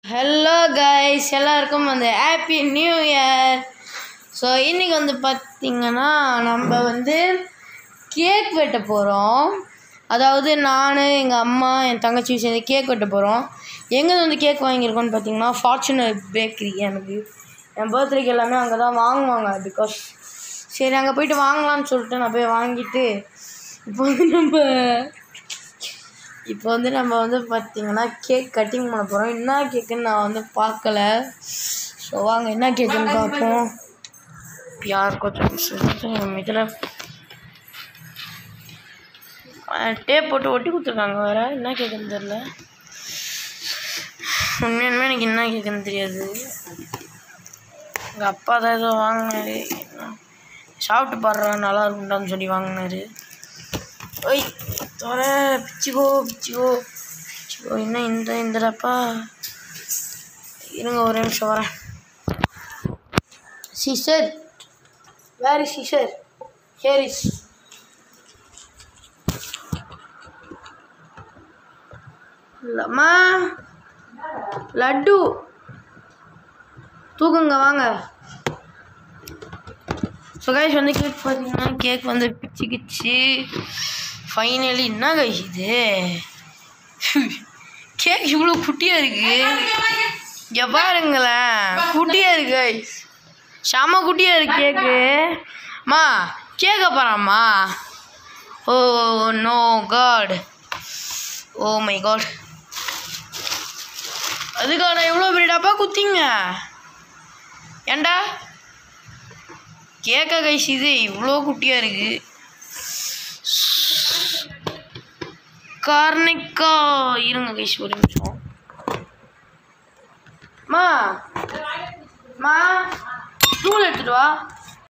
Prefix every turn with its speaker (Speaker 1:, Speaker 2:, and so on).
Speaker 1: hello guys எல்லாருக்கும் வந்து happy new year so இன்றைக்கி வந்து பார்த்திங்கன்னா நம்ம வந்து கேக் வெட்ட போகிறோம் அதாவது நான் எங்கள் அம்மா என் தங்கச்சி சேர்ந்து கேக் வெட்ட போகிறோம் எங்கே வந்து கேக் வாங்கியிருக்கோன்னு பார்த்தீங்கன்னா ஃபார்ச்சுனர் பேக்கரி எனக்கு என் பர்த்டேக்கு எல்லாமே அங்கே தான் வாங்குவாங்க பிகாஸ் சரி அங்கே போயிட்டு வாங்கலாம்னு சொல்லிட்டு நான் போய் வாங்கிட்டு இப்போ வந்து நம்ம இப்போ வந்து நம்ம வந்து பார்த்திங்கன்னா கேக் கட்டிங் பண்ண போகிறோம் என்ன கேக்குன்னு நான் வந்து பார்க்கல ஸோ வாங்க என்ன கேக்குன்னு பார்ப்போம் யார் கொஞ்சம் இதில் டேப் போட்டு ஒட்டி கொடுத்துருக்காங்க வேறு என்ன கேக்குன்னு தெரில உண்மையாலுமே எனக்கு என்ன கேக்குன்னு தெரியாது எங்கள் அப்பா தான் ஏதோ வாங்கினாரு சாப்பிட்டு பாடுறா நல்லா இருக்கும்டான்னு சொல்லி வாங்கினாரு ஓய் தோற பிச்சுக்கோ பிச்சுக்கோ பிச்சுக்கோ என்ன இந்த இந்த டப்பா இருங்க ஒரு நிமிஷம் வரேன் scissor where is scissor here is அம்மா லட்டு தூக்குங்க வாங்க ஸோ கைஸ் வந்து கேக் பார்த்தீங்கன்னா கேக் வந்து பிச்சுக்கிச்சு ஃபைனலி என்ன கைஸ் இது கேக் இவ்வளோ குட்டியாக இருக்கு இங்கே பாருங்களேன் குட்டியாக இருக்கு கைஸ் செம குட்டியாக இருக்கு கேக்கு அம்மா கேட்க போகிறாம்மா oh no God oh my God அதுக்கான எவ்வளோ பெரிய டப்பா குத்திங்க ஏண்டா கேட்க கைஸ் இது இவ்வளோ குட்டியாக இருக்கு கார்னிக்கா இருங்க கைஸ் ஒரு நிமிஷம் மா மா ஸ்டூல் எடுத்துட்டு வா